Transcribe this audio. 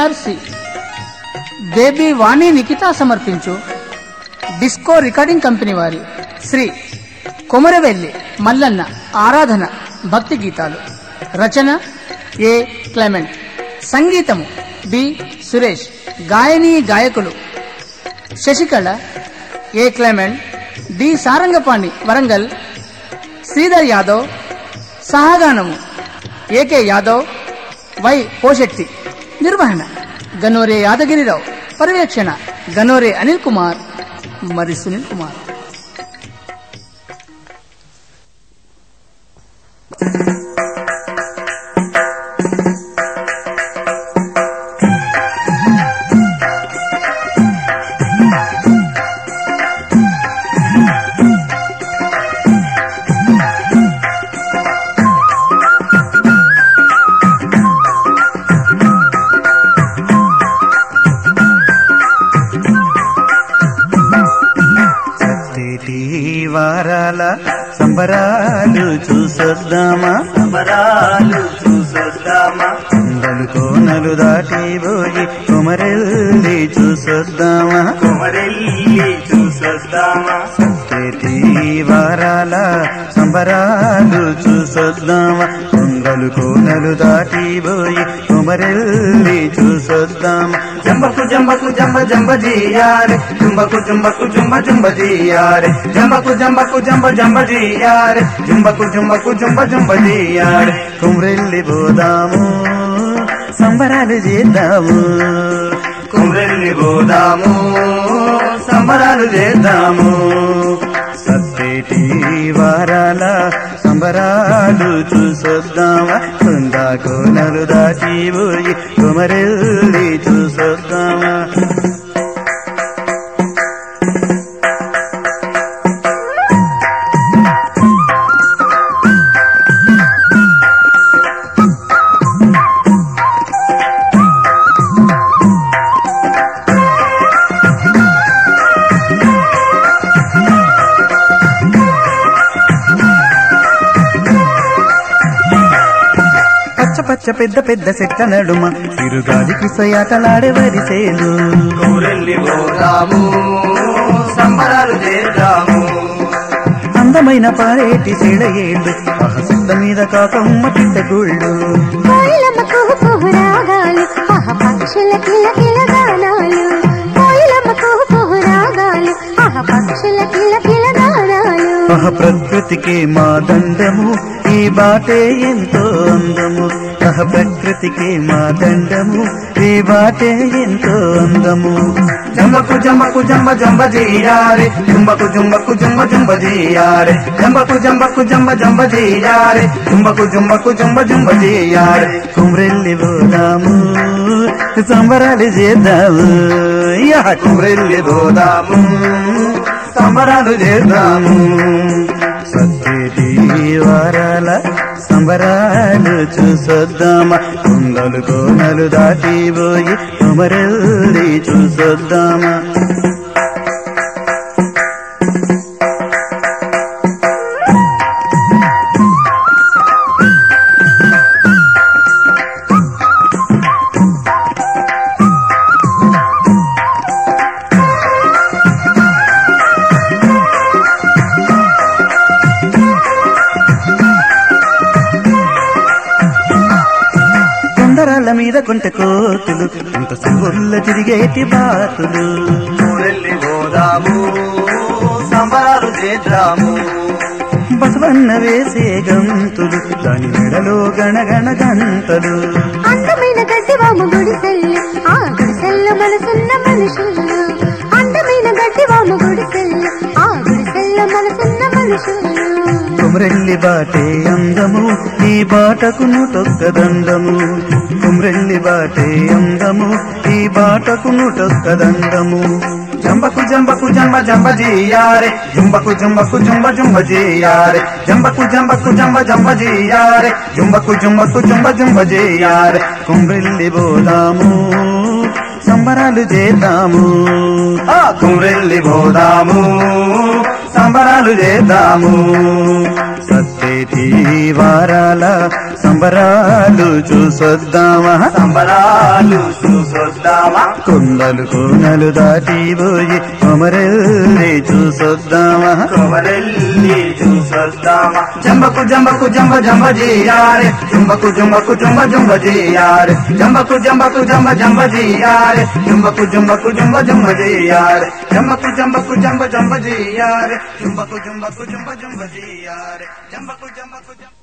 VRC baby వాణి నిఖిత సమర్పించు disco recording company వారి శ్రీ కొమరవెల్లి మల్లన్న ఆరాధన భక్తి గీతాలు రచన ఏ క్లెమెంట్ సంగీతము బి సురేష్ గాయని గాయకులు Sasikala A Clement D Sarangapani Warangal Sridhar Yadav సహగానము ఏకే యాదవ్ వై పోషెట్టి నిర్వహణ గనోరే యాదగిరిరావు పర్యవేక్షణ గనోరే అనిల్ కుమార్ మరి సునీల్ కుమార్ సత్తిటి వారాల సంబరాలు చూసొద్దామా సంబరాలు చూసొద్దామా కొండలు కోనలు దాటిపోయి కుమరెల్లి చూసొద్దామా కుమరెల్లి చూసొద్దామా సత్తిటి వారాల సంబరాలు చూసొద్దామా కొండలు కోనలు దాటిపోయి కుమరెల్లి చూసొద్దామా జంబకు జంబకు జంబ జంబ జీయారే జుంబకు జుంబకు జుంబ జుంబ జీయారే జంబకు జంబకు జంబ జంబ జీయారే జుంబకు జుంబకు జుంబ జుంబ జీయారే కుమరెల్లి పోదాము సంబరాలు చేద్దాము కుమరెల్లి పోదాము సంబరాలు చేద్దాము సత్తేటి వారాల సంబరాలు చూసొద్దామా కుందా కోనలు దాటిపోయి కుమరెల్లి చూసొద్దామా పచ్చ పచ్చ పెద్ద పెద్ద చెట్ల నడుమ చిరుగాలికి సయాటలాడే వరిసేలు కుమరెల్లి పోదాము సంబరాలు చేద్దాము అందమైన పారేటి సెడయేళ్ళు ఆహసిద్ద మీద కాకమ్మ పిట్టగుళ్ళు కోయిలమ్మ కుహు కుహు రాగాలు ఆహ పక్షుల కిల కిల గానాలు కోయిలమ్మ కుహు కుహు రాగాలు ఆహ పక్షుల కిల కిల గానాలు ఆహ ప్రకృతికి మా దండము ఈ బాటే ఎంతో అందము ఆహ ప్రకృతికి మా దండము ఈ బాటే ఎంతో అందము జంబకు జంబకు జంబ జంబ జీయారే జుంబకు జుంబకు జుంబ జుంబ జీయారే జంబకు జంబకు జంబ జంబ జీయారే జుంబకు జుంబకు జుంబ జుంబ జీయారే కుమ్రెల్లి పోదాము సంబరాలు చేద్దాము యా కుమ్రెల్లి పోదాము సంబరాలు చేద్దాము సత్యటి వారాల సంబరాలు చూసొద్దామా కొండలు కోనలు దాటిపోయి కుమరెల్లి చూసొద్దామా కొండరాళ్ళ మీద కొంటె కోతులు ఇంత సింగుల్ల తిరిగేటి బాతులు కుమ్రెల్లి పోదాము సంబరాలు చేద్దాము బసవన్న వేసే గంతులు దాని మెడలో గణగణ గంటలు అందమైన గడ్డివాము గుడిసెల్లు ఆ గుడిసెల్లో మనసున్న మనుషులు అందమైన గడ్డివాము గుడిసెల్లు ఆ గుడిసెల్లో మనసున్న మనుషులు కుమ్రెల్లి బాటే అందము ఈ బాటకు నుటొక్కదండము కుమ్రెల్లి బాటే అందము ఈ బాటకు నుటొక్కదండము జంబకు జంబకు జంబ జంబ జీయారే జుంబకు జుంబకు జుంబ జుంబ జీయారే జంబకు జంబకు జంబ జంబ జీయారే జుంబకు జుంబకు జుంబ జుంబ జీయారే కుమ్రెల్లి పోదాము సంబరాలు చేద్దాము ఆ కుమ్రెల్లి పోదాము సంబరాలు చేద్దాము సత్తే వచ్చేటి వారాల సంబరాలు చూసొద్దామా సంబరాలు చూసొద్దామా కొండలు కోనలు దాటిపోయి కొమరెల్లి చూసొద్దామా కొమరెల్లి చూసొద్దామా జంబకు జంబకు జంబ జంబ జీయారే జంబకు జంబకు జంబ జంబ జీయారే జంబకు జంబకు జంబ జంబ జీయారే జంబకు జంబకు జంబ జంబ జీయారే జంబకు జంబకు జంబ జంబ జీయారే జంబకు జంబకు జంబ జంబ జీయారే జంబకు జంబకు జంబ